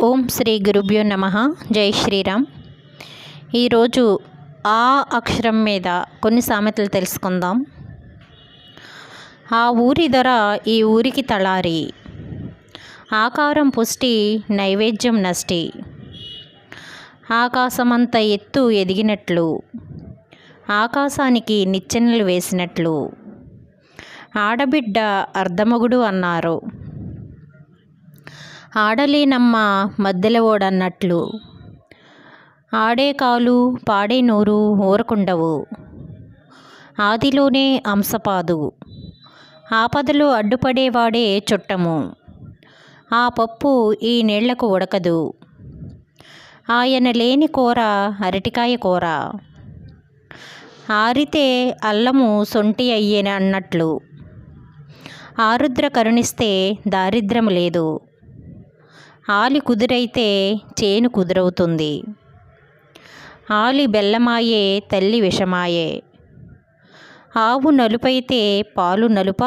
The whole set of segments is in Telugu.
ఓం శ్రీ గురుభ్యో నమ జై శ్రీరామ్ ఈరోజు ఆ అక్షరం మీద కొన్ని సామెతలు తెలుసుకుందాం ఆ ఊరి ధర ఈ ఊరికి తలారి ఆకారం పుష్టి నైవేద్యం నష్టి ఆకాశమంత ఎత్తు ఎదిగినట్లు ఆకాశానికి నిచ్చెనలు వేసినట్లు ఆడబిడ్డ అర్ధమగుడు అన్నారు ఆడలేనమ్మ మధ్యలో ఓడన్నట్లు ఆడే కాలు పాడే నోరు ఊరకుండవు ఆదిలోనే అంశపాదు ఆపదలో అడ్డుపడేవాడే చుట్టము ఆ పప్పు ఈ నీళ్లకు ఉడకదు ఆయన లేని కూర అరటికాయ కూర ఆరితే అల్లము సొంటి అయ్యేన అన్నట్లు ఆరుద్ర కరుణిస్తే దారిద్ర్యం లేదు ఆలి కుదురైతే చేను కుదురవుతుంది ఆలి బెల్లమాయే తల్లి విషమాయే ఆవు నలుపైతే పాలు నలుప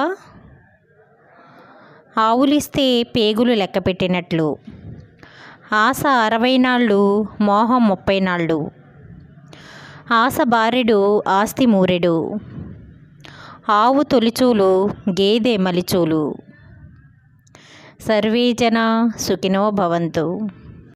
ఆవులిస్తే పేగులు లెక్కపెట్టినట్లు ఆశ అరవై నాళ్ళు మోహం ముప్పై నాళ్ళు ఆశ బారెడు ఆస్తి మూరెడు ఆవు తొలిచూలు గేదె మలిచూలు సర్వే జన సుఖినో భవంతు